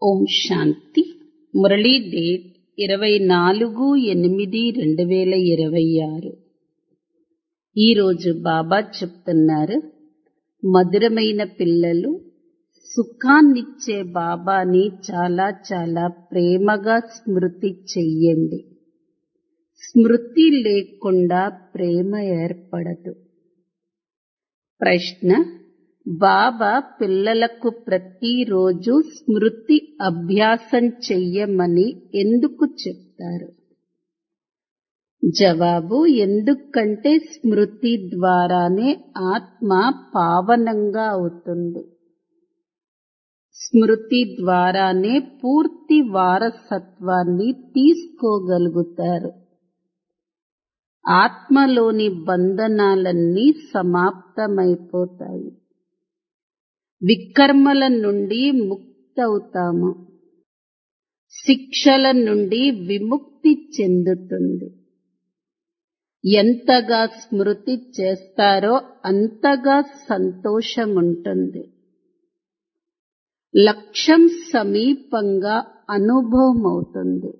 ఓం శాంతి Murali date ఇరవై నాలుగు ఎనిమిది రెండు వేల ఇరవై ఆరు ఈరోజు బాబా చెప్తున్నారు మధురమైన పిల్లలు సుఖాన్నిచ్చే బాబాని చాలా చాలా ప్రేమగా స్మృతి చెయ్యండి స్మృతి లేకుండా ప్రేమ ఏర్పడదు ప్రశ్న బాబా పిల్లలకు ప్రతిరోజు స్మృతి అభ్యాసం చెయ్యమని ఎందుకు చెప్తారు జవాబు ఎందుకంటే స్మృతి ద్వారానే ఆత్మ పావనంగా అవుతుంది స్మృతి ద్వారానే పూర్తి వారసత్వాన్ని తీసుకోగలుగుతారు ఆత్మలోని బంధనాలన్నీ సమాప్తమైపోతాయి వికర్మల నుండి ముక్తవుతాము శిక్షల నుండి విముక్తి చెందుతుంది ఎంతగా స్మృతి చేస్తారో అంతగా సంతోషముంటుంది లక్ష్యం సమీపంగా అనుభవం అవుతుంది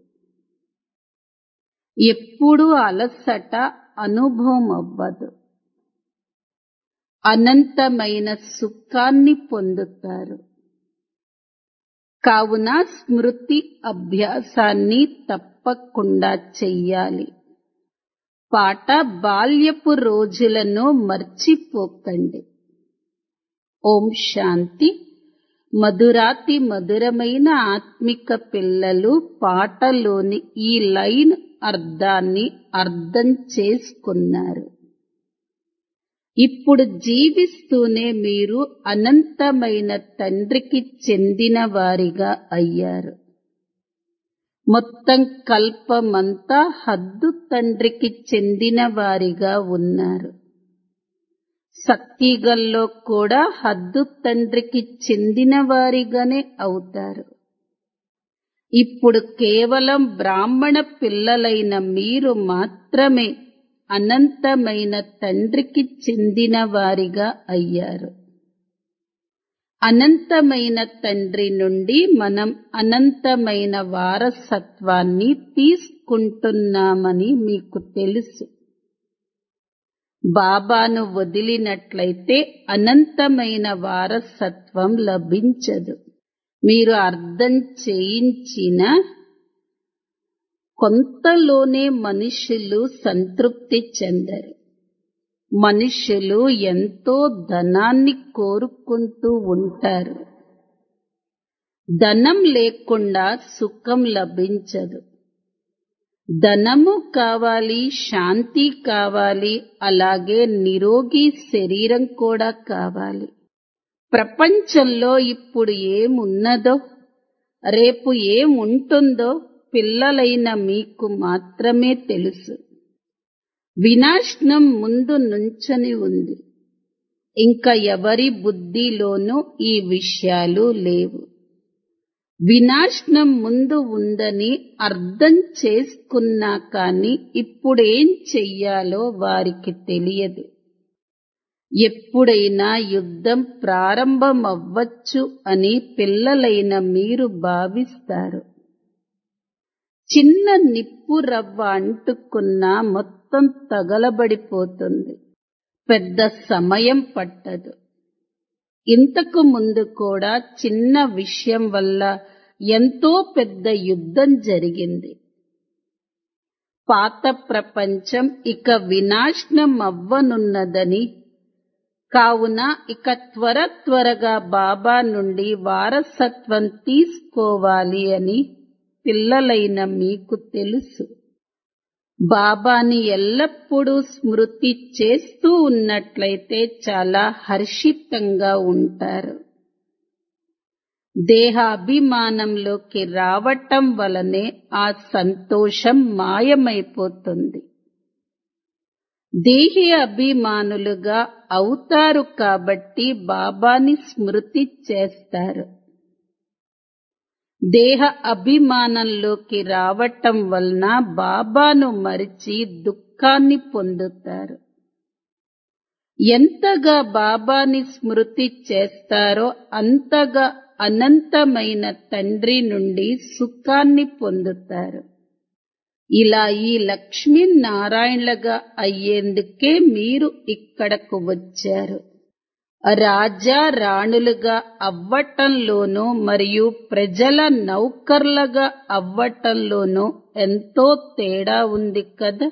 ఎప్పుడూ అలసట అనుభవం అవ్వదు అనంతమైన సుఖాన్ని పొందుతారు కావున స్మృతి అభ్యాసాన్ని తప్పకుండా చెయ్యాలి పాట బాల్యపు రోజులను మర్చిపోకండి ఓం శాంతి మధురాతి మధురమైన ఆత్మిక పిల్లలు పాటలోని ఈ లైన్ అర్థాన్ని అర్థం చేసుకున్నారు ఇప్పుడు జీవిస్తూనే మీరు అనంతమైన తండ్రికి చెందిన వారిగా అయ్యారు మొత్తం కల్పమంతా హద్దు తండ్రికి చెందిన వారిగా ఉన్నారు సత్యుగంలో కూడా హద్దు తండ్రికి చెందిన వారిగానే అవుతారు ఇప్పుడు కేవలం బ్రాహ్మణ పిల్లలైన మీరు మాత్రమే అనంతమైన తండ్రికి చెందిన వారిగా అయ్యారు అనంతమైన తండ్రి నుండి మనం అనంతమైన వారసత్వాన్ని తీసుకుంటున్నామని మీకు తెలుసు బాబాను వదిలినట్లయితే అనంతమైన వారసత్వం లభించదు మీరు అర్థం చేయించిన కొంతలోనే మనుషులు సంతృప్తి చెందరు మనుషులు ఎంతో ధనాన్ని కోరుకుంటూ ఉంటారు ధనం లేకుండా సుఖం లభించదు ధనము కావాలి శాంతి కావాలి అలాగే నిరోగి శరీరం కూడా కావాలి ప్రపంచంలో ఇప్పుడు ఏమున్నదో రేపు ఏముంటుందో పిల్లలైన మీకు మాత్రమే తెలుసు వినాశనం ముందు నుంచని ఉంది ఇంకా ఎవరి బుద్ధిలోనూ ఈ విషయాలు లేవు వినాశనం ముందు ఉందని అర్థం చేసుకున్నా కానీ ఇప్పుడేం చెయ్యాలో వారికి తెలియదు ఎప్పుడైనా యుద్ధం ప్రారంభమవ్వచ్చు అని పిల్లలైన మీరు భావిస్తారు చిన్న నిప్పు రవ్వ అంటుకున్నా మొత్తం తగలబడిపోతుంది పెద్ద సమయం పట్టదు ఇంతకు ముందు కూడా చిన్న విషయం వల్ల ఎంతో పెద్ద యుద్ధం జరిగింది పాత ప్రపంచం ఇక వినాశనం అవ్వనున్నదని కావున ఇక త్వర త్వరగా బాబా నుండి వారసత్వం తీసుకోవాలి అని పిల్లలైన మీకు తెలుసు బాబాని ఎల్లప్పుడూ స్మృతి చేస్తూ ఉన్నట్లయితే చాలా హర్షితంగా ఉంటారు దేహాభిమానంలోకి రావటం వలనే ఆ సంతోషం మాయమైపోతుంది దేహి అభిమానులుగా అవుతారు కాబట్టి బాబాని స్మృతి చేస్తారు దేహ అభిమానంలోకి రావటం వలన బాబాను మరిచి దుఃఖాన్ని పొందుతారు ఎంతగా బాబాని స్మృతి చేస్తారో అంతగా అనంతమైన తండ్రి నుండి సుఖాన్ని పొందుతారు ఇలా ఈ లక్ష్మీనారాయణలుగా అయ్యేందుకే మీరు ఇక్కడకు వచ్చారు రాజా రాణులుగా అవ్వటంలోనూ మరియు ప్రజల నౌకర్లుగా అవ్వటంలోనూ ఎంతో తేడా ఉంది కదా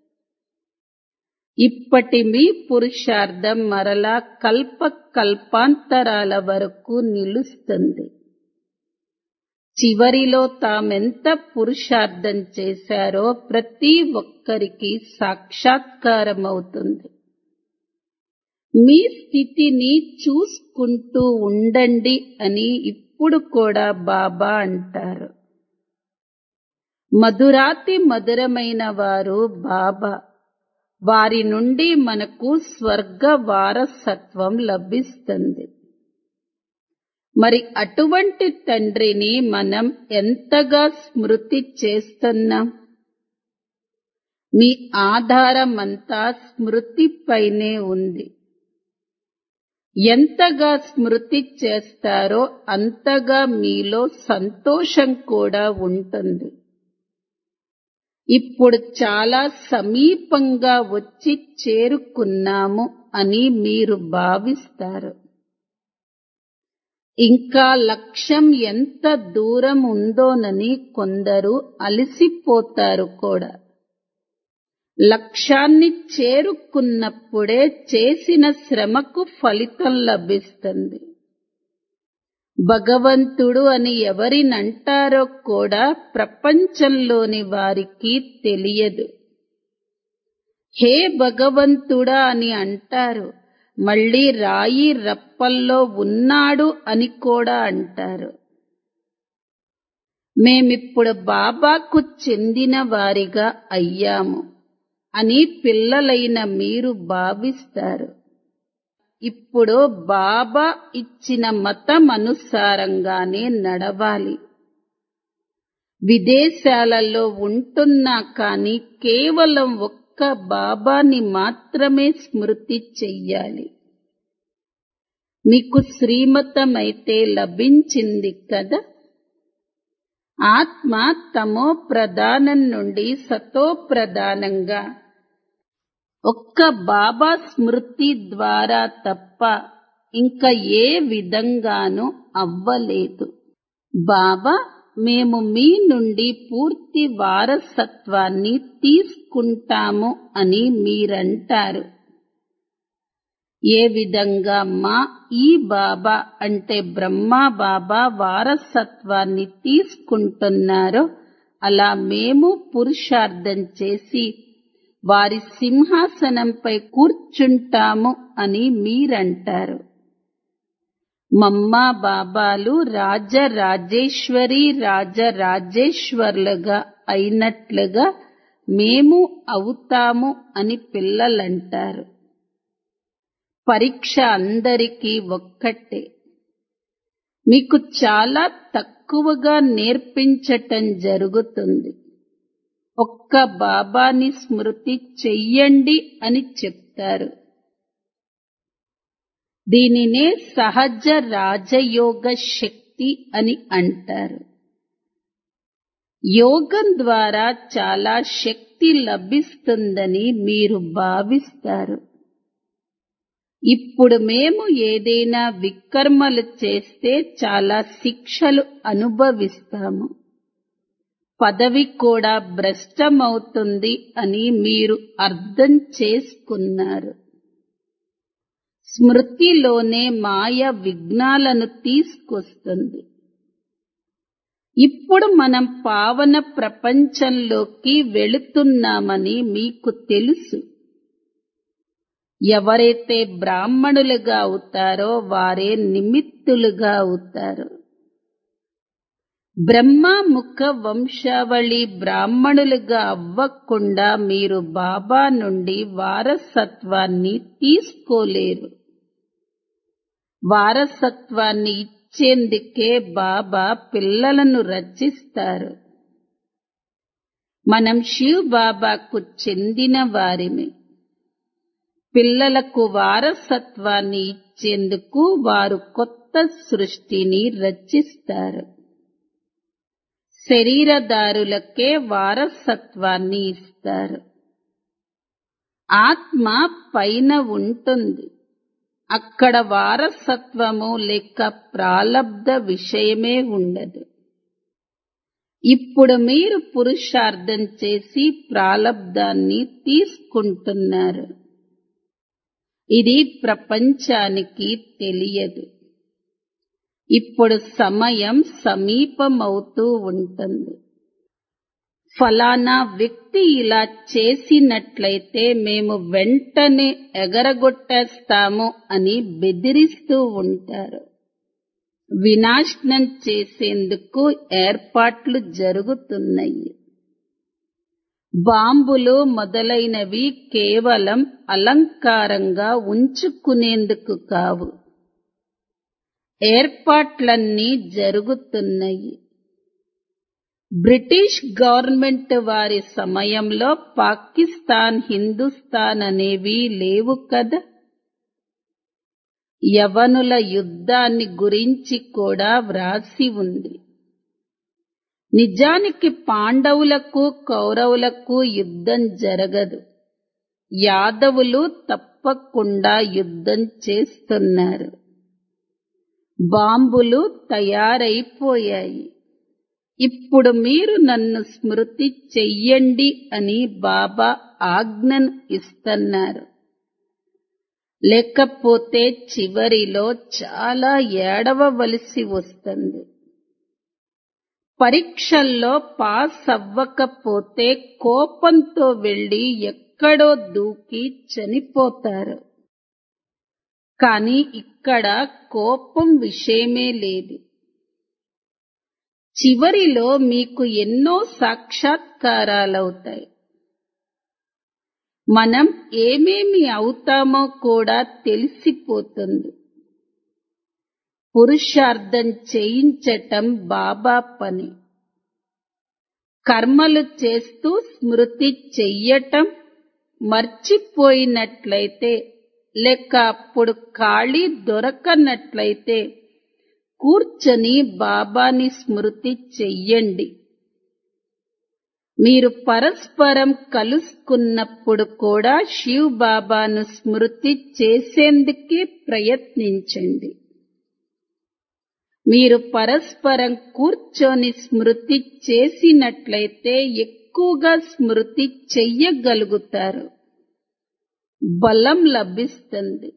ఇప్పటి మీ పురుషార్థం మరలా కల్ప కల్పాంతరాల వరకు నిలుస్తుంది చివరిలో తామెంత పురుషార్థం చేశారో ప్రతి ఒక్కరికి సాక్షాత్కారమవుతుంది మీ స్థితిని చూసుకుంటూ ఉండండి అని ఇప్పుడు కూడా బాబా అంటారు మధురాతి మధురమైన వారు బాబా వారి నుండి మనకు స్వర్గ వారసత్వం లభిస్తుంది మరి అటువంటి తండ్రిని మనం ఎంతగా స్మృతి చేస్తున్నాం మీ ఆధారమంతా స్మృతిపైనే ఉంది ఎంతగా స్మృతి చేస్తారో అంతగా మీలో సంతోషం కూడా ఉంటుంది ఇప్పుడు చాలా సమీపంగా వచ్చి చేరుకున్నాము అని మీరు భావిస్తారు ఇంకా లక్ష్యం ఎంత దూరం ఉందోనని కొందరు అలసిపోతారు కూడా లక్ష్యాన్ని చేరుకున్నప్పుడే చేసిన శ్రమకు ఫలితం లభిస్తుంది భగవంతుడు అని ఎవరినంటారో కూడా ప్రపంచంలోని వారికి తెలియదు హే భగవంతుడా అని అంటారు మళ్ళీ రాయి రప్పల్లో ఉన్నాడు అని కూడా అంటారు మేమిప్పుడు బాబాకు చెందిన వారిగా అయ్యాము అని పిల్లలైన మీరు భావిస్తారు ఇప్పుడు బాబా ఇచ్చిన మతం అనుసారంగానే నడవాలి విదేశాలలో ఉంటున్నా కానీ కేవలం ఒక్క బాబాని మాత్రమే స్మృతి చెయ్యాలి మీకు శ్రీమతమైతే లభించింది కదా ఆత్మ తమో ప్రధానం నుండి సతో ప్రధానంగా ఒక్క బాబా స్మృతి ద్వారా తప్ప ఇంకా ఏ విధంగానూ అవ్వలేదు బాబా మేము మీ నుండి పూర్తి వారసత్వాన్ని తీసుకుంటాము అని మీరంటారు ఏ విధంగా మా ఈ బాబా అంటే బ్రహ్మా బాబా వారసత్వాన్ని తీసుకుంటున్నారో అలా మేము పురుషార్థం చేసి వారి సింహాసనంపై కూర్చుంటాము అని మీరంటారు మమ్మా బాబాలు రాజరాజేశ్వరి రాజరాజేశ్వర్లుగా అయినట్లుగా మేము అవుతాము అని పిల్లలంటారు పరీక్ష అందరికీ ఒక్కటే మీకు చాలా తక్కువగా నేర్పించటం జరుగుతుంది ఒక్క బాబాని స్మృతి చెయ్యండి అని చెప్తారు దీనినే సహజ రాజయోగ శక్తి అని అంటారు యోగం ద్వారా చాలా శక్తి లభిస్తుందని మీరు భావిస్తారు ఇప్పుడు మేము ఏదైనా వికర్మలు చేస్తే చాలా శిక్షలు అనుభవిస్తాము పదవి కూడా భ్రష్టమవుతుంది అని మీరు అర్థం చేసుకున్నారు స్మృతిలోనే మాయ విఘ్నాలను తీసుకొస్తుంది ఇప్పుడు మనం పావన ప్రపంచంలోకి వెళుతున్నామని మీకు తెలుసు ఎవరైతే బ్రాహ్మణులుగా అవుతారో వారే నిమిత్తులుగా అవుతారు బ్రహ్మ ముఖ వంశావళి బ్రాహ్మణులుగా అవ్వకుండా మీరు బాబా నుండి వారసత్వాన్ని తీసుకోలేరు వారసత్వాన్ని ఇచ్చేందుకే బాబా పిల్లలను రచిస్తారు మనం శివ్ బాబాకు చెందిన వారిమి పిల్లలకు వారసత్వాన్ని ఇచ్చేందుకు వారు కొత్త కొత్త సృష్టిని రచిస్తారు శరీరదారులకే వారసత్వాన్ని ఇస్తారు ఆత్మ పైన ఉంటుంది అక్కడ వారసత్వము లేక ప్రాలబ్ధ విషయమే ఉండదు ఇప్పుడు మీరు పురుషార్థం చేసి ప్రాలబ్ధాన్ని తీసుకుంటున్నారు ఇది ప్రపంచానికి తెలియదు ఇప్పుడు సమయం సమీపమవుతూ ఉంటుంది ఫలానా వ్యక్తి ఇలా చేసినట్లయితే మేము వెంటనే ఎగరగొట్టేస్తాము అని బెదిరిస్తూ ఉంటారు వినాశనం చేసేందుకు ఏర్పాట్లు జరుగుతున్నాయి బాంబులు మొదలైనవి కేవలం అలంకారంగా ఉంచుకునేందుకు కావు ఏర్పాట్లన్నీ జరుగుతున్నాయి బ్రిటిష్ గవర్నమెంట్ వారి సమయంలో పాకిస్తాన్ హిందుస్థాన్ అనేవి లేవు కదా యవనుల యుద్ధాన్ని గురించి కూడా వ్రాసి ఉంది నిజానికి పాండవులకు కౌరవులకు యుద్ధం జరగదు యాదవులు తప్పకుండా యుద్ధం చేస్తున్నారు బాంబులు తయారైపోయాయి ఇప్పుడు మీరు నన్ను స్మృతి చెయ్యండి అని బాబా ఆజ్ఞను ఇస్తున్నారు లేకపోతే చివరిలో చాలా ఏడవవలసి వస్తుంది పరీక్షల్లో పాస్ అవ్వకపోతే కోపంతో వెళ్లి ఎక్కడో దూకి చనిపోతారు కానీ ఇక్కడ కోపం విషయమే లేదు చివరిలో మీకు ఎన్నో సాక్షాత్కారాలవుతాయి మనం ఏమేమి అవుతామో కూడా తెలిసిపోతుంది పురుషార్థం చేయించటం బాబా పని కర్మలు చేస్తూ స్మృతి చెయ్యటం మర్చిపోయినట్లయితే లేక అప్పుడు ఖాళీ దొరకనట్లయితే కూర్చొని బాబాని స్మృతి చెయ్యండి మీరు పరస్పరం కలుసుకున్నప్పుడు కూడా శివ్ బాబాను స్మృతి చేసేందుకే ప్రయత్నించండి మీరు పరస్పరం కూర్చొని స్మృతి చేసినట్లయితే ఎక్కువగా స్మృతి చెయ్యగలుగుతారు బలం లభిస్తుంది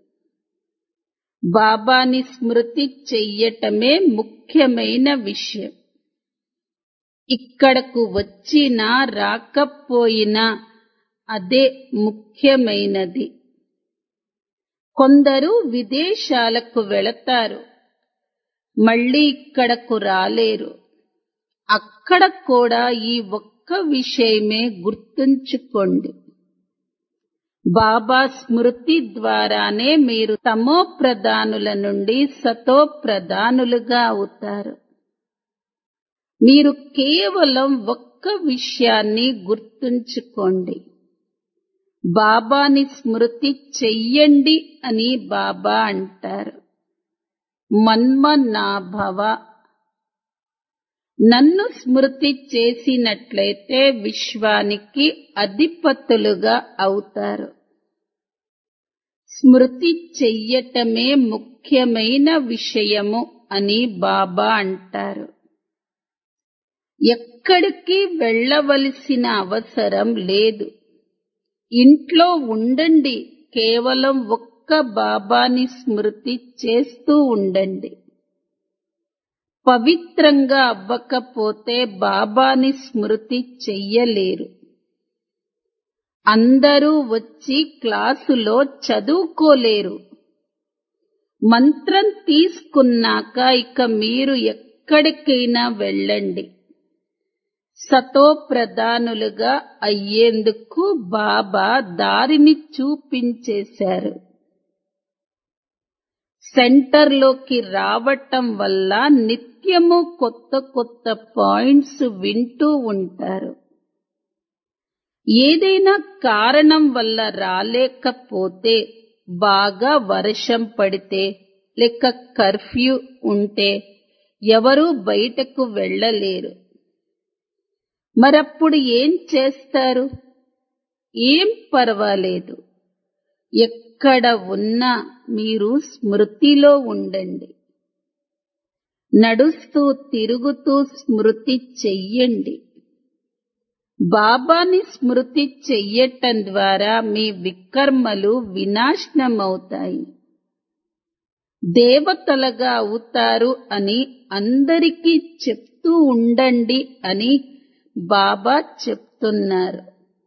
బాబాని స్మృతి చెయ్యటమే ముఖ్యమైన విషయం ఇక్కడకు వచ్చినా రాకపోయినా అదే ముఖ్యమైనది కొందరు విదేశాలకు వెళతారు మళ్ళీ ఇక్కడకు రాలేరు అక్కడ కూడా ఈ ఒక్క విషయమే గుర్తుంచుకోండి బాబా స్మృతి ద్వారానే మీరు తమో ప్రధానుల నుండి సతో ప్రధానులుగా అవుతారు మీరు కేవలం ఒక్క విషయాన్ని గుర్తుంచుకోండి బాబాని స్మృతి చెయ్యండి అని బాబా అంటారు మన్మనాభవ నన్ను స్మృతి చేసినట్లయితే విశ్వానికి అధిపతులుగా అవుతారు స్మృతి చెయ్యటమే ముఖ్యమైన విషయము అని బాబా అంటారు ఎక్కడికి వెళ్ళవలసిన అవసరం లేదు ఇంట్లో ఉండండి కేవలం ఒక్క బాబాని స్మృతి చేస్తూ ఉండండి పవిత్రంగా అవ్వకపోతే బాబాని స్మృతి చెయ్యలేరు అందరూ వచ్చి క్లాసులో చదువుకోలేరు మంత్రం తీసుకున్నాక ఇక మీరు ఎక్కడికైనా వెళ్ళండి సతో ప్రధానులుగా అయ్యేందుకు బాబా దారిని చూపించేశారు సెంటర్లోకి రావటం వల్ల నిత్యము కొత్త కొత్త పాయింట్స్ వింటూ ఉంటారు ఏదైనా కారణం వల్ల రాలేకపోతే బాగా వర్షం పడితే లేక కర్ఫ్యూ ఉంటే ఎవరూ బయటకు వెళ్ళలేరు మరప్పుడు ఏం చేస్తారు ఏం పర్వాలేదు ఎక్కడ ఉన్నా మీరు స్మృతిలో ఉండండి నడుస్తూ తిరుగుతూ స్మృతి చెయ్యండి బాబాని స్మృతి చెయ్యటం ద్వారా మీ వికర్మలు వినాశనమవుతాయి దేవతలుగా అవుతారు అని అందరికీ చెప్తూ ఉండండి అని బాబా చెప్తున్నారు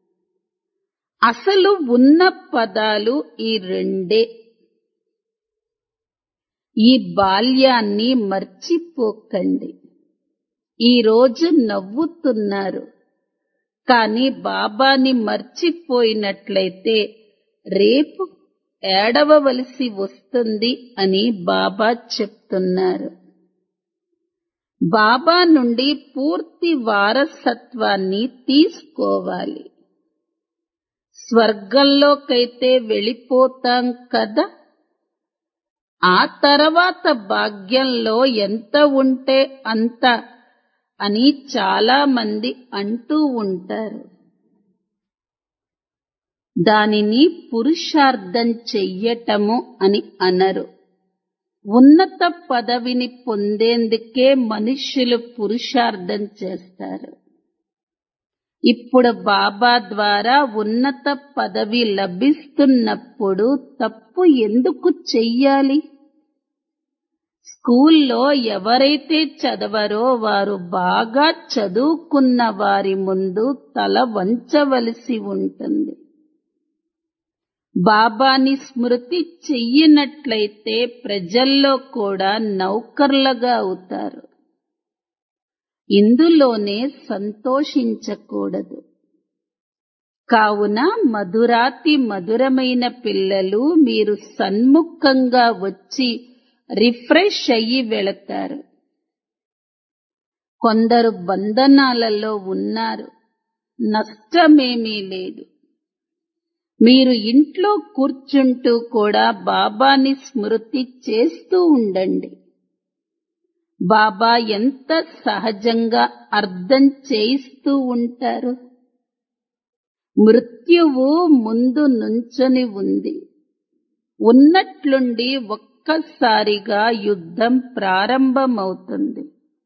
అసలు ఉన్న పదాలు ఈ రెండే ఈ బాల్యాన్ని మర్చిపోకండి ఈ రోజు నవ్వుతున్నారు కానీ బాబాని మర్చిపోయినట్లయితే రేపు ఏడవవలసి వస్తుంది అని బాబా చెప్తున్నారు బాబా నుండి పూర్తి వారసత్వాన్ని తీసుకోవాలి స్వర్గంలోకైతే వెళ్ళిపోతాం కదా ఆ తర్వాత భాగ్యంలో ఎంత ఉంటే అంత అని చాలా మంది అంటూ ఉంటారు దానిని పురుషార్థం చెయ్యటము అని అనరు ఉన్నత పదవిని పొందేందుకే మనుష్యులు పురుషార్థం చేస్తారు ఇప్పుడు బాబా ద్వారా ఉన్నత పదవి లభిస్తున్నప్పుడు తప్పు ఎందుకు చెయ్యాలి స్కూల్లో ఎవరైతే చదవరో వారు బాగా చదువుకున్న వారి ముందు తల వంచవలసి ఉంటుంది బాబాని స్మృతి చెయ్యనట్లయితే ప్రజల్లో కూడా నౌకర్లుగా అవుతారు ఇందులోనే సంతోషించకూడదు కావున మధురాతి మధురమైన పిల్లలు మీరు సన్ముఖంగా వచ్చి రిఫ్రెష్ అయ్యి వెళతారు కొందరు బంధనాలలో ఉన్నారు నష్టమేమీ లేదు మీరు ఇంట్లో కూర్చుంటూ కూడా బాబాని స్మృతి చేస్తూ ఉండండి బాబా ఎంత సహజంగా అర్థం చేయిస్తూ ఉంటారు మృత్యువు ముందు నుంచొని ఉంది ఉన్నట్లుండి ఒక్కసారిగా యుద్ధం ప్రారంభమవుతుంది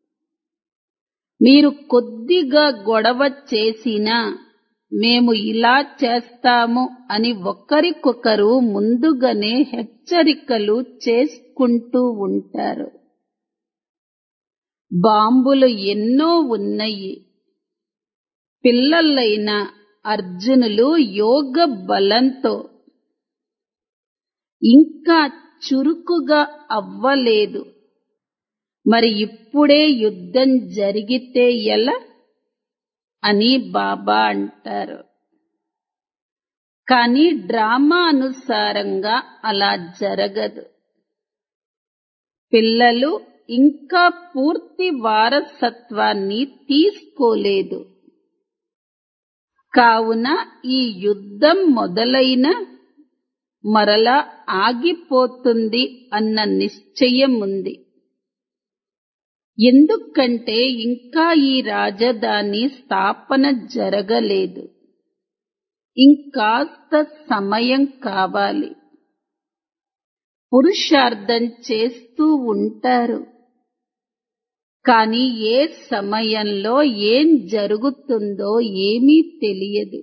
మీరు కొద్దిగా గొడవ చేసినా మేము ఇలా చేస్తాము అని ఒకరికొకరు ముందుగానే హెచ్చరికలు చేసుకుంటూ ఉంటారు బాంబులు ఎన్నో ఉన్నాయి పిల్లలైన అర్జునులు యోగ బలంతో ఇంకా చురుకుగా అవ్వలేదు మరి ఇప్పుడే యుద్ధం జరిగితే ఎలా అని బాబా అంటారు కానీ డ్రామా అనుసారంగా అలా జరగదు పిల్లలు ఇంకా పూర్తి వారసత్వాన్ని తీసుకోలేదు కావున ఈ యుద్ధం మొదలైన మరలా ఆగిపోతుంది అన్న నిశ్చయం ఉంది ఎందుకంటే ఇంకా ఈ రాజధాని స్థాపన జరగలేదు ఇంకాస్త సమయం కావాలి పురుషార్థం చేస్తూ ఉంటారు కానీ ఏ సమయంలో ఏం జరుగుతుందో ఏమీ తెలియదు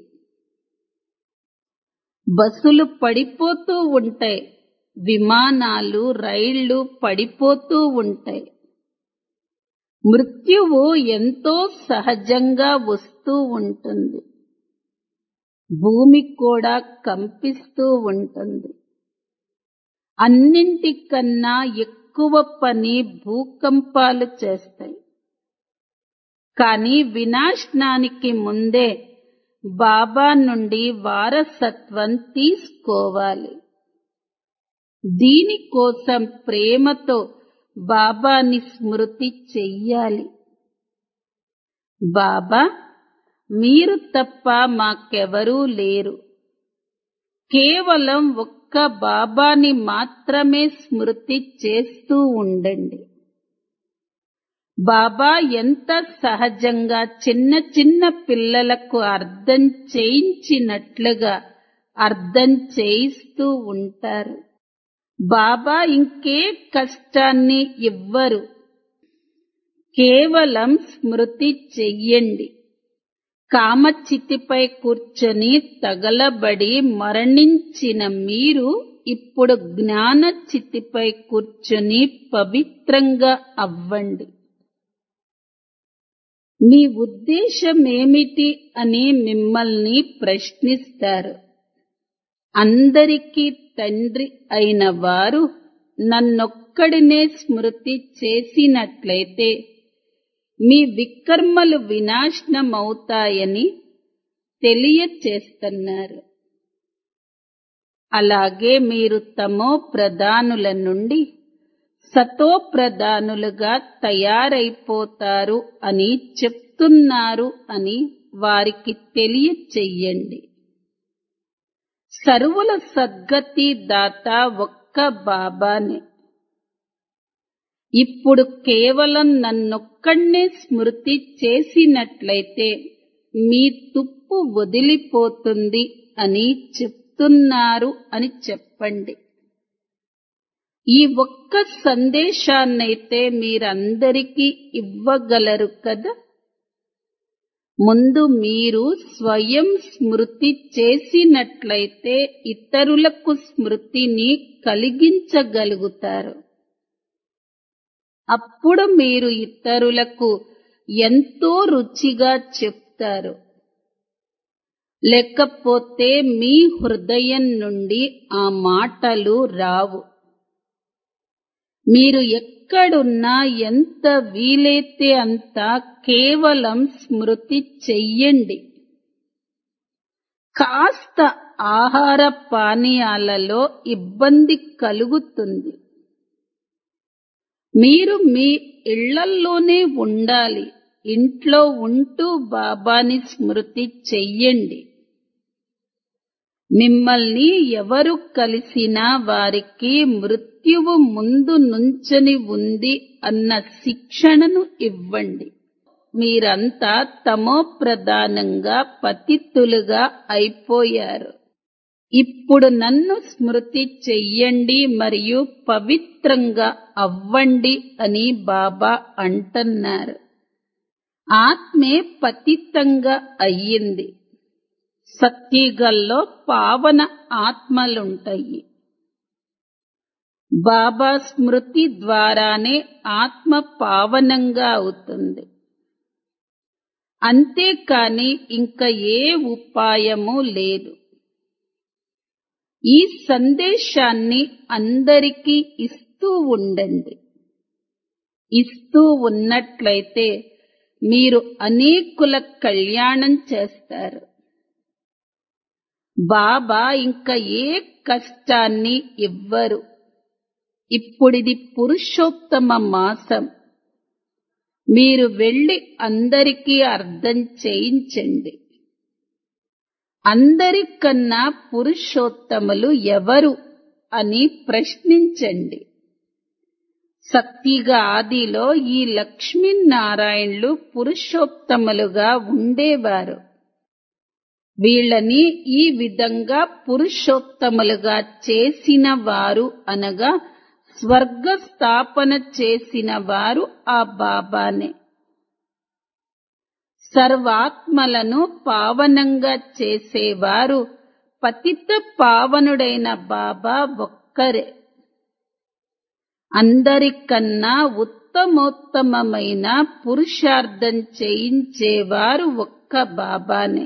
బస్సులు పడిపోతూ ఉంటాయి విమానాలు రైళ్లు పడిపోతూ ఉంటాయి మృత్యువు ఎంతో సహజంగా వస్తూ ఉంటుంది భూమి కూడా కంపిస్తూ ఉంటుంది అన్నింటికన్నా ఎక్కువ పని భూకంపాలు చేస్తాయి కానీ వినాశనానికి ముందే బాబా నుండి వారసత్వం తీసుకోవాలి దీనికోసం ప్రేమతో బాబాని స్మృతి చెయ్యాలి బాబా మీరు తప్ప మాకెవరూ లేరు కేవలం ఒక్క ఒక్క బాబాని మాత్రమే స్మృతి చేస్తూ ఉండండి బాబా ఎంత సహజంగా చిన్న చిన్న పిల్లలకు అర్థం చేయించినట్లుగా అర్థం చేయిస్తూ ఉంటారు బాబా ఇంకే కష్టాన్ని ఇవ్వరు కేవలం స్మృతి చెయ్యండి కామచితిపై కూర్చొని తగలబడి మరణించిన మీరు ఇప్పుడు జ్ఞాన చితిపై కూర్చొని పవిత్రంగా అవ్వండి మీ ఉద్దేశమేమిటి అని మిమ్మల్ని ప్రశ్నిస్తారు అందరికీ తండ్రి అయిన వారు నన్నొక్కడినే స్మృతి చేసినట్లయితే మీ వికర్మలు వినాశనమవుతాయని తెలియచేస్తున్నారు అలాగే మీరు తమో ప్రధానుల నుండి సతో ప్రధానులుగా తయారైపోతారు అని చెప్తున్నారు అని వారికి తెలియచెయ్యండి సర్వుల సద్గతి దాత ఒక్క బాబానే ఇప్పుడు కేవలం నన్నొక్కడే స్మృతి చేసినట్లయితే మీ తుప్పు వదిలిపోతుంది అని చెప్తున్నారు అని చెప్పండి ఈ ఒక్క సందేశాన్నైతే మీరందరికీ ఇవ్వగలరు కదా ముందు మీరు స్వయం స్మృతి చేసినట్లయితే ఇతరులకు స్మృతిని కలిగించగలుగుతారు అప్పుడు మీరు ఇతరులకు ఎంతో రుచిగా చెప్తారు లేకపోతే మీ హృదయం నుండి ఆ మాటలు రావు మీరు ఎక్కడున్నా ఎంత వీలైతే అంత కేవలం స్మృతి చెయ్యండి కాస్త ఆహార పానీయాలలో ఇబ్బంది కలుగుతుంది మీరు మీ ఇళ్లల్లోనే ఉండాలి ఇంట్లో ఉంటూ బాబాని స్మృతి చెయ్యండి మిమ్మల్ని ఎవరు కలిసినా వారికి మృత్యువు ముందు నుంచని ఉంది అన్న శిక్షణను ఇవ్వండి మీరంతా తమో ప్రధానంగా పతితులుగా అయిపోయారు ఇప్పుడు నన్ను స్మృతి చెయ్యండి మరియు పవిత్రంగా అవ్వండి అని బాబా అంటున్నారు ఆత్మే పతితంగా అయ్యింది సత్యగల్లో పావన ఆత్మలుంటాయి బాబా స్మృతి ద్వారానే ఆత్మ పావనంగా అవుతుంది అంతేకాని ఇంకా ఏ ఉపాయము లేదు ఈ సందేశాన్ని అందరికీ ఇస్తూ ఉండండి ఇస్తూ ఉన్నట్లయితే మీరు అనేకుల కళ్యాణం చేస్తారు బాబా ఇంకా ఏ కష్టాన్ని ఇవ్వరు ఇప్పుడిది పురుషోత్తమ మాసం మీరు వెళ్ళి అందరికీ అర్థం చేయించండి అందరికన్నా పురుషోత్తములు ఎవరు అని ప్రశ్నించండి సత్తిగా ఆదిలో ఈ లక్ష్మీనారాయణులు పురుషోత్తములుగా ఉండేవారు వీళ్ళని ఈ విధంగా పురుషోత్తములుగా చేసిన వారు అనగా స్వర్గ స్థాపన చేసిన వారు ఆ బాబానే సర్వాత్మలను పావనంగా చేసేవారు పతిత పావనుడైన బాబా ఒక్కరే అందరికన్నా ఉత్తమోత్తమమైన పురుషార్థం చేయించేవారు ఒక్క బాబానే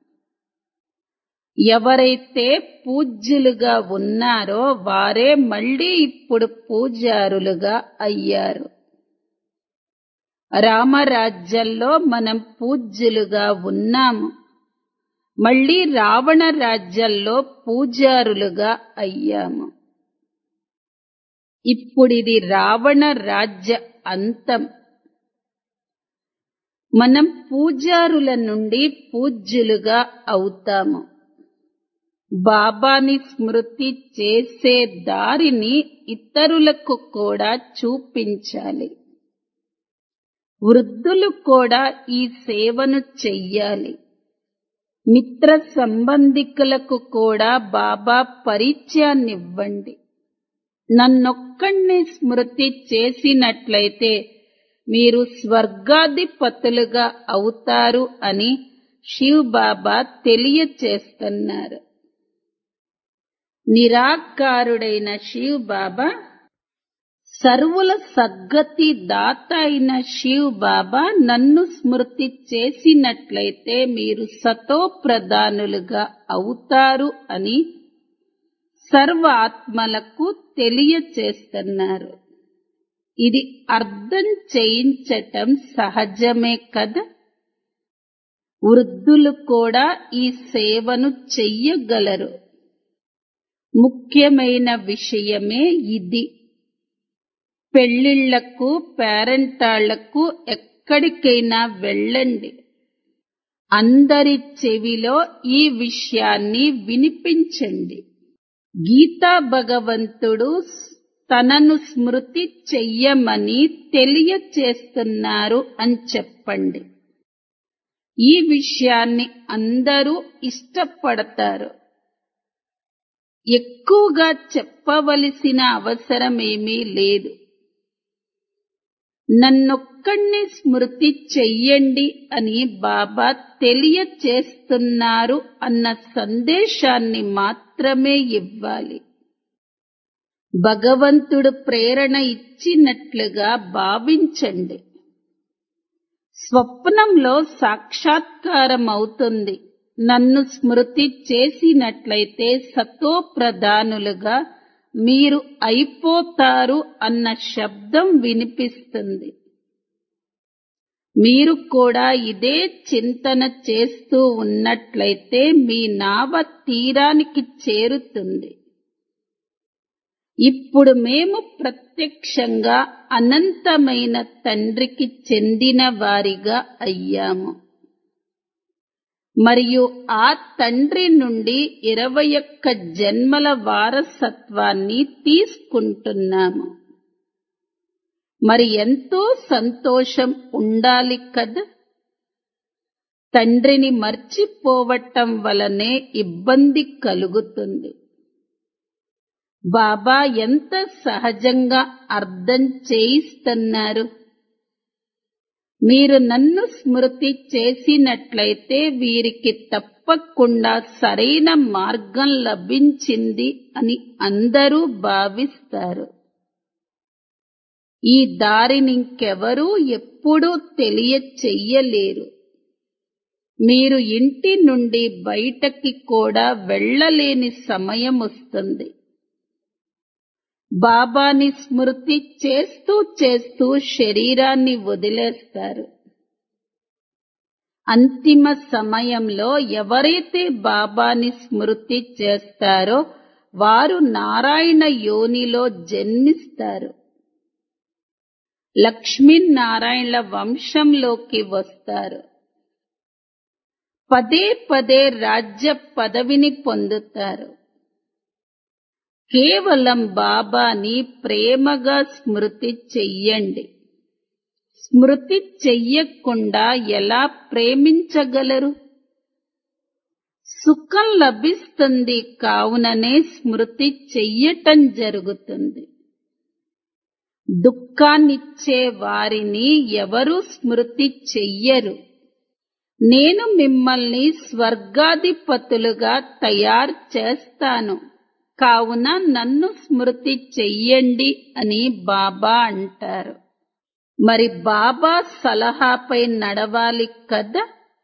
ఎవరైతే పూజ్యులుగా ఉన్నారో వారే మళ్ళీ ఇప్పుడు పూజారులుగా అయ్యారు రామరాజ్యంలో మనం పూజ్యులుగా ఉన్నాము మళ్ళీ రావణ రాజ్యంలో పూజారులుగా అయ్యాము ఇప్పుడిది రావణ రాజ్య అంతం మనం పూజారుల నుండి పూజ్యులుగా అవుతాము బాబాని స్మృతి చేసే దారిని ఇతరులకు కూడా చూపించాలి వృద్ధులు కూడా ఈ సేవను చెయ్యాలి మిత్ర సంబంధికులకు కూడా బాబా పరిచయాన్నివ్వండి నన్నొక్కడిని స్మృతి చేసినట్లయితే మీరు స్వర్గాధిపతులుగా అవుతారు అని శివ్ బాబా తెలియచేస్తున్నారు నిరాకారుడైన శివ్ బాబా సర్వుల సద్గతి దాత అయిన శివ్ బాబా నన్ను స్మృతి చేసినట్లయితే మీరు సతో ప్రధానులుగా అవుతారు అని సర్వ ఆత్మలకు తెలియచేస్తున్నారు ఇది అర్థం చేయించటం సహజమే కదా వృద్ధులు కూడా ఈ సేవను చెయ్యగలరు ముఖ్యమైన విషయమే ఇది పెళ్లిళ్లకు పేరెంటాళ్లకు ఎక్కడికైనా వెళ్ళండి అందరి చెవిలో ఈ విషయాన్ని వినిపించండి గీతా భగవంతుడు తనను స్మృతి చెయ్యమని తెలియచేస్తున్నారు అని చెప్పండి ఈ విషయాన్ని అందరూ ఇష్టపడతారు ఎక్కువగా చెప్పవలసిన అవసరమేమీ లేదు నన్నొక్కడిని స్మృతి చెయ్యండి అని బాబా తెలియచేస్తున్నారు అన్న సందేశాన్ని మాత్రమే ఇవ్వాలి భగవంతుడు ప్రేరణ ఇచ్చినట్లుగా భావించండి స్వప్నంలో సాక్షాత్కారం అవుతుంది నన్ను స్మృతి చేసినట్లయితే సతో ప్రధానులుగా మీరు అయిపోతారు అన్న శబ్దం వినిపిస్తుంది మీరు కూడా ఇదే చింతన చేస్తూ ఉన్నట్లయితే మీ నావ తీరానికి చేరుతుంది ఇప్పుడు మేము ప్రత్యక్షంగా అనంతమైన తండ్రికి చెందిన వారిగా అయ్యాము మరియు ఆ తండ్రి నుండి ఇరవై ఒక్క జన్మల వారసత్వాన్ని తీసుకుంటున్నాము మరి ఎంతో సంతోషం ఉండాలి కదా తండ్రిని మర్చిపోవటం వలనే ఇబ్బంది కలుగుతుంది బాబా ఎంత సహజంగా అర్థం చేయిస్తున్నారు మీరు నన్ను స్మృతి చేసినట్లయితే వీరికి తప్పకుండా సరైన మార్గం లభించింది అని అందరూ భావిస్తారు ఈ దారినింకెవరూ ఎప్పుడూ తెలియచెయ్యలేరు మీరు ఇంటి నుండి బయటకి కూడా వెళ్ళలేని సమయం వస్తుంది బాబాని స్మృతి చేస్తూ చేస్తూ శరీరాన్ని వదిలేస్తారు అంతిమ సమయంలో ఎవరైతే బాబాని స్మృతి చేస్తారో వారు నారాయణ యోనిలో జన్మిస్తారు లక్ష్మీనారాయణల వంశంలోకి వస్తారు పదే పదే రాజ్య పదవిని పొందుతారు కేవలం బాబాని ప్రేమగా స్మృతి చెయ్యండి స్మృతి చెయ్యకుండా ఎలా ప్రేమించగలరు సుఖం లభిస్తుంది కావుననే స్మృతి చెయ్యటం జరుగుతుంది దుఃఖాన్నిచ్చే వారిని ఎవరు స్మృతి చెయ్యరు నేను మిమ్మల్ని స్వర్గాధిపతులుగా తయారు చేస్తాను కావున నన్ను స్మృతి చెయ్యండి అని బాబా అంటారు మరి బాబా సలహాపై నడవాలి కదా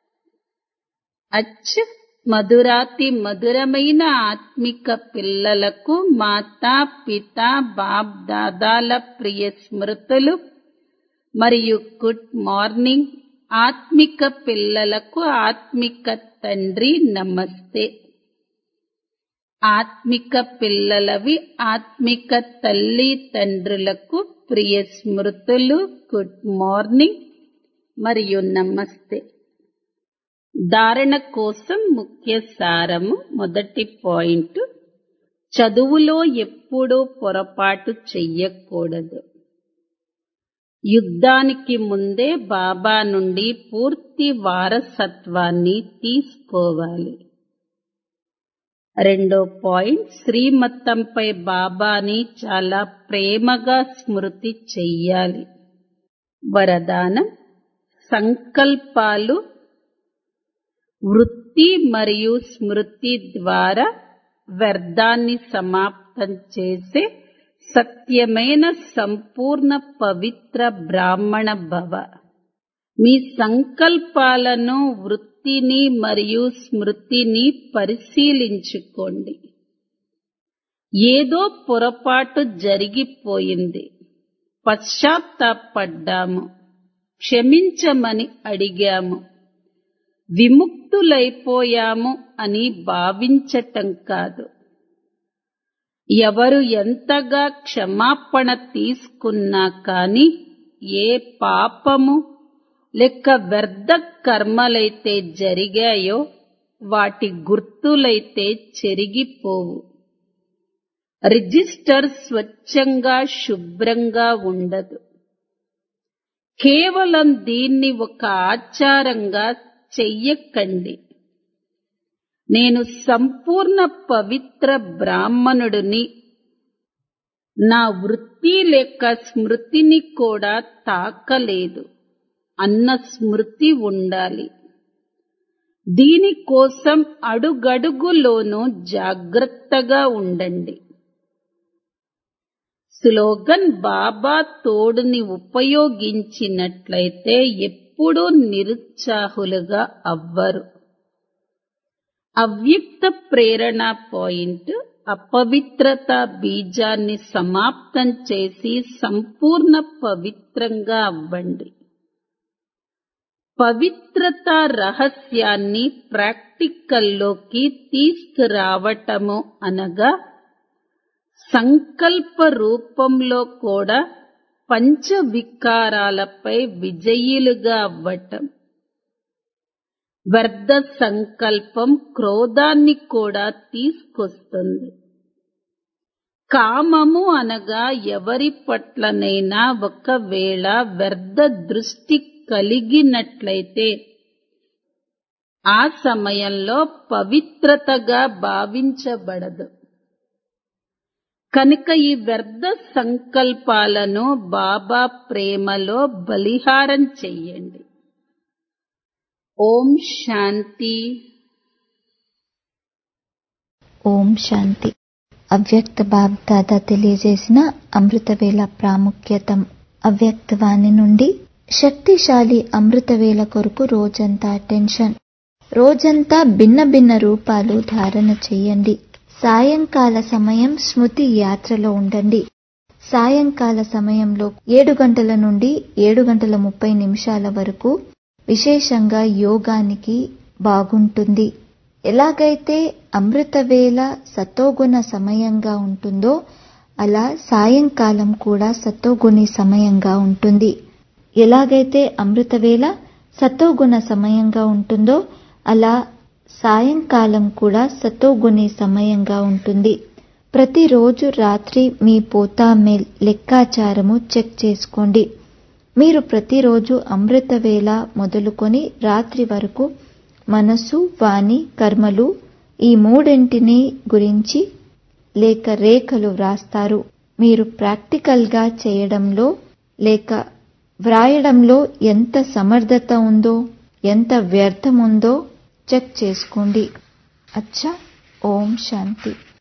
అచ్చ మధురాతి మధురమైన ఆత్మిక పిల్లలకు మాతా పిత బాప్ దాదాల ప్రియ స్మృతులు మరియు గుడ్ మార్నింగ్ ఆత్మిక పిల్లలకు ఆత్మిక తండ్రి నమస్తే ఆత్మిక పిల్లలవి ఆత్మిక తల్లి తండ్రులకు ప్రియ స్మృతులు గుడ్ మార్నింగ్ మరియు నమస్తే ధారణ కోసం ముఖ్య సారము మొదటి పాయింట్ చదువులో ఎప్పుడూ పొరపాటు చెయ్యకూడదు యుద్ధానికి ముందే బాబా నుండి పూర్తి వారసత్వాన్ని తీసుకోవాలి రెండో పాయింట్ శ్రీమతంపై బాబాని చాలా ప్రేమగా స్మృతి చెయ్యాలి వరదానం సంకల్పాలు వృత్తి మరియు స్మృతి ద్వారా వ్యర్థాన్ని సమాప్తం చేసే సత్యమైన సంపూర్ణ పవిత్ర బ్రాహ్మణ భవ మీ సంకల్పాలను వృత్తిని మరియు స్మృతిని పరిశీలించుకోండి ఏదో పొరపాటు జరిగిపోయింది పశ్చాత్తాపడ్డాము క్షమించమని అడిగాము విముక్తులైపోయాము అని భావించటం కాదు ఎవరు ఎంతగా క్షమాపణ తీసుకున్నా కాని ఏ పాపము లెక్క వ్యర్థ కర్మలైతే జరిగాయో వాటి గుర్తులైతే చెరిగిపోవు రిజిస్టర్ స్వచ్ఛంగా శుభ్రంగా ఉండదు కేవలం దీన్ని ఒక ఆచారంగా చెయ్యకండి నేను సంపూర్ణ పవిత్ర బ్రాహ్మణుడిని నా వృత్తి లేక స్మృతిని కూడా తాకలేదు అన్న స్మృతి ఉండాలి దీనికోసం అడుగడుగులోనూ జాగ్రత్తగా ఉండండి స్లోగన్ బాబా తోడుని ఉపయోగించినట్లయితే ఎప్పుడూ నిరుత్సాహులుగా అవ్వరు అవ్యక్త ప్రేరణ పాయింట్ అపవిత్రత బీజాన్ని సమాప్తం చేసి సంపూర్ణ పవిత్రంగా అవ్వండి పవిత్రత రహస్యాన్ని ప్రాక్టికల్లోకి తీసుకురావటము అనగా సంకల్ప రూపంలో కూడా పంచ వికారాలపై విజయులుగా అవ్వటం వ్యర్థ సంకల్పం క్రోధాన్ని కూడా తీసుకొస్తుంది కామము అనగా ఎవరి పట్లనైనా ఒకవేళ వ్యర్థ దృష్టి కలిగినట్లయితే ఆ సమయంలో పవిత్రతగా భావించబడదు కనుక ఈ వ్యర్థ సంకల్పాలను బాబా ప్రేమలో బలిహారం చెయ్యండి ఓం శాంతి ఓం శాంతి అవ్యక్త బాబ్ దాదా తెలియజేసిన అమృతవేళ ప్రాముఖ్యతం అవ్యక్తవాణి నుండి శక్తిశాలి అమృతవేళ కొరకు రోజంతా టెన్షన్ రోజంతా భిన్న భిన్న రూపాలు ధారణ చేయండి సాయంకాల సమయం స్మృతి యాత్రలో ఉండండి సాయంకాల సమయంలో ఏడు గంటల నుండి ఏడు గంటల ముప్పై నిమిషాల వరకు విశేషంగా యోగానికి బాగుంటుంది ఎలాగైతే అమృతవేళ సతోగుణ సమయంగా ఉంటుందో అలా సాయంకాలం కూడా సతోగుణి సమయంగా ఉంటుంది ఎలాగైతే అమృతవేళ సతోగుణ సమయంగా ఉంటుందో అలా సాయంకాలం కూడా సతోగుణి సమయంగా ఉంటుంది ప్రతిరోజు రాత్రి మీ పోతామేల్ లెక్కాచారము చెక్ చేసుకోండి మీరు ప్రతిరోజు అమృతవేళ మొదలుకొని రాత్రి వరకు మనసు వాణి కర్మలు ఈ మూడింటిని గురించి లేక రేఖలు వ్రాస్తారు మీరు ప్రాక్టికల్గా చేయడంలో లేక వ్రాయడంలో ఎంత సమర్థత ఉందో ఎంత వ్యర్థం ఉందో చెక్ చేసుకోండి అచ్చా ఓం శాంతి